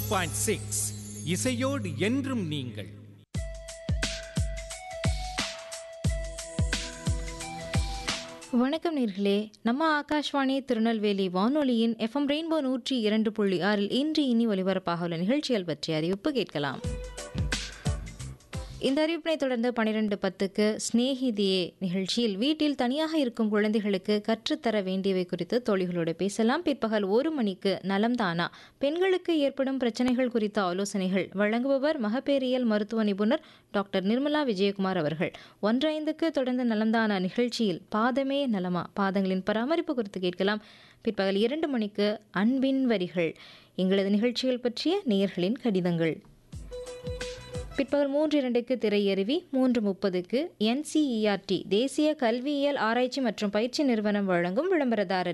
point six இசையோடு என்றும் நீங்கள் வணக்கம் நேர்களே நம்ம ஆகாஷ்வாணி திருநெல்வேலி வானொலியின் எஃப்எம் ரெயின்போ நூற்றி இரண்டு புள்ளி ஆறில் இன்று இனி ஒலிபரப்பாக உள்ள நிகழ்ச்சிகள் பற்றிய அறிவிப்பு கேட்கலாம் இந்த அறிவிப்பினை தொடர்ந்து பனிரெண்டு பத்துக்கு ஸ்நேகிதியே நிகழ்ச்சியில் வீட்டில் தனியாக இருக்கும் குழந்தைகளுக்கு கற்றுத்தர வேண்டியவை குறித்து தோழிகளோடு பேசலாம் பிற்பகல் ஒரு மணிக்கு நலம்தானா பெண்களுக்கு ஏற்படும் பிரச்சனைகள் குறித்த ஆலோசனைகள் வழங்குபவர் மகப்பேறியல் மருத்துவ நிபுணர் டாக்டர் நிர்மலா விஜயகுமார் அவர்கள் ஒன்றைந்துக்கு தொடர்ந்து நலம்தானா நிகழ்ச்சியில் பாதமே நலமா பாதங்களின் பராமரிப்பு குறித்து கேட்கலாம் பிற்பகல் இரண்டு மணிக்கு அன்பின் வரிகள் எங்களது நிகழ்ச்சிகள் பற்றிய நேயர்களின் கடிதங்கள் பிற்பகல் மூன்று இரண்டுக்கு திரையருவி மூன்று முப்பதுக்கு என்சிஇஆர்டி தேசிய கல்வியியல் ஆராய்ச்சி மற்றும் பயிற்சி நிறுவனம் வழங்கும் விளம்பரதாரர்